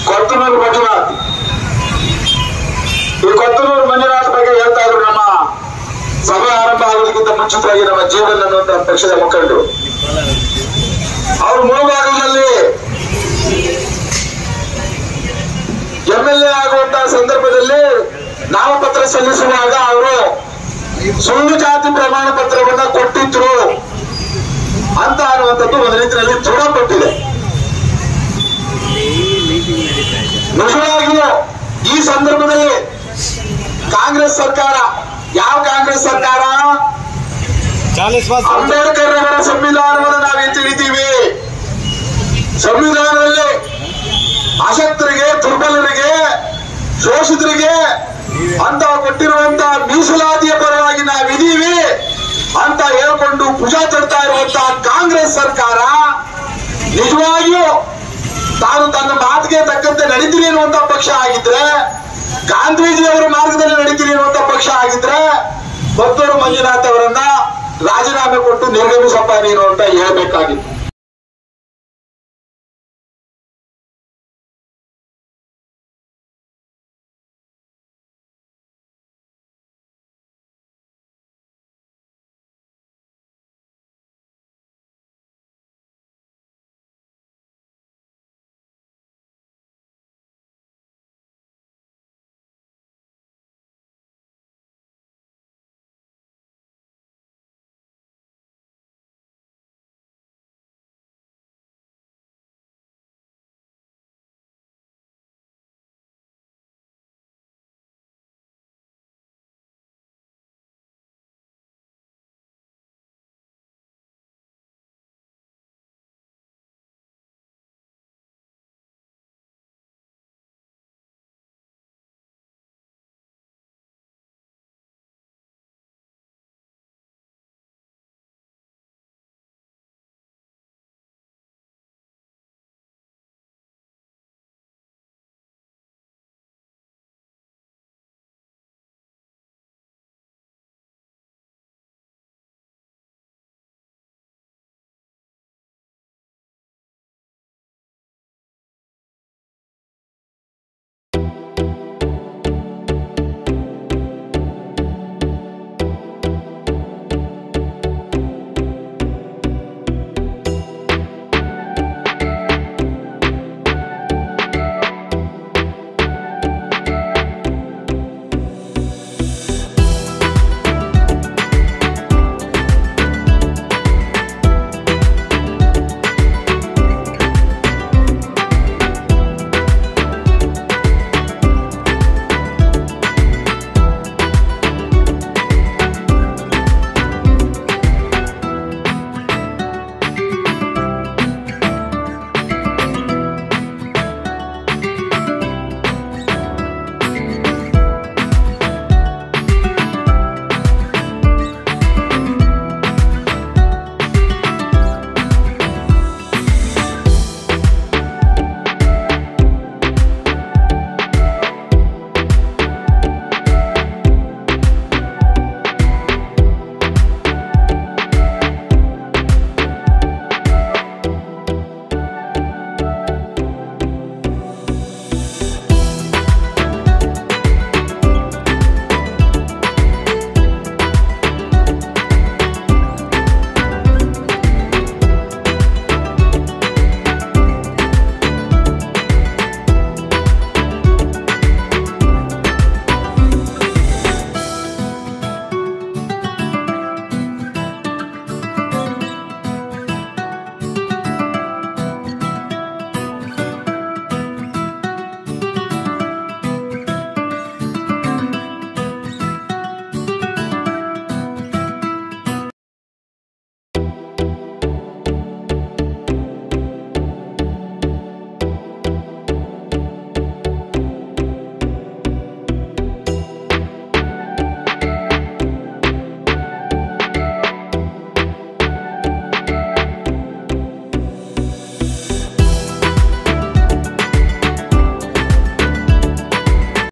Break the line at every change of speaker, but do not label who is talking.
ಕೊತ್ತನೂರು ಮಂಜುನಾಥ್ ಈ ಕೊತ್ತನೂರು ಮಂಜುನಾಥ್ ಬಗ್ಗೆ ಹೇಳ್ತಾ ಇದ್ರು ನಮ್ಮ ಸಭೆ ಆರಂಭ ಆಗೋದಕ್ಕಿಂತ ಮುಂಚಿತವಾಗಿ ನಮ್ಮ ಜೀವನ್ ಅನ್ನುವಂತ ಪಕ್ಷದ ಮುಖಂಡರು ಅವರು ಮುಳುಬಾಗಿಲಿನಲ್ಲಿ ಎಂ ಎಲ್ ಎ ಆಗುವಂತಹ ಸಂದರ್ಭದಲ್ಲಿ ನಾಮಪತ್ರ ಸಲ್ಲಿಸುವಾಗ ಅವರು ಸುಳ್ಳು ಜಾತಿ ಪ್ರಮಾಣ ಪತ್ರವನ್ನ ಕೊಟ್ಟಿದ್ರು ಅಂತ ಅನ್ನುವಂಥದ್ದು ಒಂದು ರೀತಿಯಲ್ಲಿ ದೃಢಪಟ್ಟಿದೆ ನಿಜವಾಗಿಯೂ ಈ ಸಂದರ್ಭದಲ್ಲಿ ಕಾಂಗ್ರೆಸ್ ಸರ್ಕಾರ ಯಾವ ಕಾಂಗ್ರೆಸ್ ಸರ್ಕಾರ
चालीस वर्ष
ಅಂಬೇಡ್ಕರ್ ಅವರ ಸಂವಿಧಾನವನ್ನು ನಾವು ಎತ್ತಿ ಹಿಡಿತೀವಿ ಸಂವಿಧಾನದಲ್ಲಿ ಅಶಕ್ತರಿಗೆ ದುರ್ಬಲರಿಗೆ ಶೋಷಿತರಿಗೆ ಅಂತ ಕೊಟ್ಟಿರುವಂತ ಮೀಸಲಾತಿಯ ಪರವಾಗಿ ನಾವಿದೀವಿ ಅಂತ ಹೇಳ್ಕೊಂಡು ಭುಜ ತಡ್ತಾ ಇರುವಂತ ಕಾಂಗ್ರೆಸ್ ಸರ್ಕಾರ ನಿಜವಾಗಿಯೂ ತಾನು ತನ್ನ ಮಾತಿಗೆ ತಕ್ಕಂತೆ ನಡೀತೀನಿ ಅನ್ನುವಂತ ಪಕ್ಷ ಆಗಿದ್ರೆ ಗಾಂಧೀಜಿ ಅವರ ಮಾರ್ಗದಲ್ಲಿ ನಡೀತೀನಿ ಅನ್ನುವಂತ ಪಕ್ಷ ಆಗಿದ್ರೆ ಕೊತ್ತೂರು ಮಂಜುನಾಥ್ ಅವರನ್ನ ರಾಜೀನಾಮೆ ಕೊಟ್ಟು ನಿರ್ಗಮಿಸಪ್ಪ ನೀನು ಅಂತ ಹೇಳ್ಬೇಕಾಗಿತ್ತು